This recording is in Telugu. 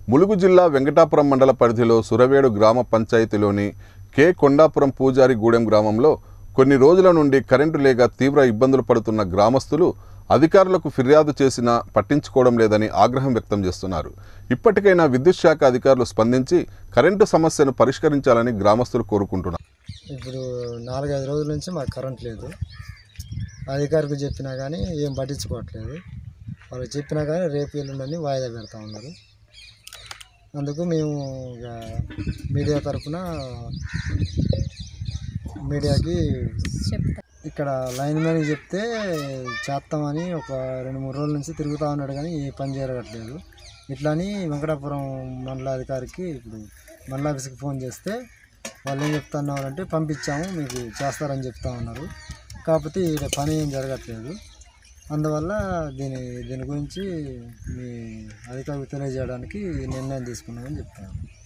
ములుగు జిల్లా వెంకటాపురం మండల పరిధిలో సురవేడు గ్రామ పంచాయతీలోని కె కొండాపురం పూజారి గూడెం గ్రామంలో కొన్ని రోజుల నుండి కరెంటు లేక తీవ్ర ఇబ్బందులు పడుతున్న గ్రామస్తులు అధికారులకు ఫిర్యాదు చేసినా పట్టించుకోవడం లేదని ఆగ్రహం వ్యక్తం చేస్తున్నారు ఇప్పటికైనా విద్యుత్ శాఖ అధికారులు స్పందించి కరెంటు సమస్యను పరిష్కరించాలని గ్రామస్తులు కోరుకుంటున్నారు ఇప్పుడు నాలుగైదు రోజుల నుంచి మాకు కరెంట్ లేదు అధికారికి చెప్పినా కానీ ఏం పట్టించుకోవట్లేదు వాళ్ళు చెప్పినా కానీ రేపు ఎల్లుండని వాయిదా పెడతా ఉన్నారు అందుకు మేము ఇక మీడియా తరఫున మీడియాకి ఇక్కడ లైన్ మ్యాన్కి చెప్తే చేస్తామని ఒక రెండు మూడు రోజుల నుంచి తిరుగుతూ ఉన్నాడు కానీ ఏ పని జరగట్లేదు ఇట్లా అని వెంకటాపురం మండల అధికారికి ఇప్పుడు మండల ఆఫీస్కి ఫోన్ చేస్తే వాళ్ళు ఏం చెప్తున్నారంటే పంపించాము మీకు చేస్తారని చెప్తా ఉన్నారు కాకపోతే ఇక్కడ పని ఏం జరగట్లేదు అందువల్ల దీని దీని గురించి మీ అధికారులకు తెలియజేయడానికి ఈ నిర్ణయం తీసుకున్నామని చెప్తాను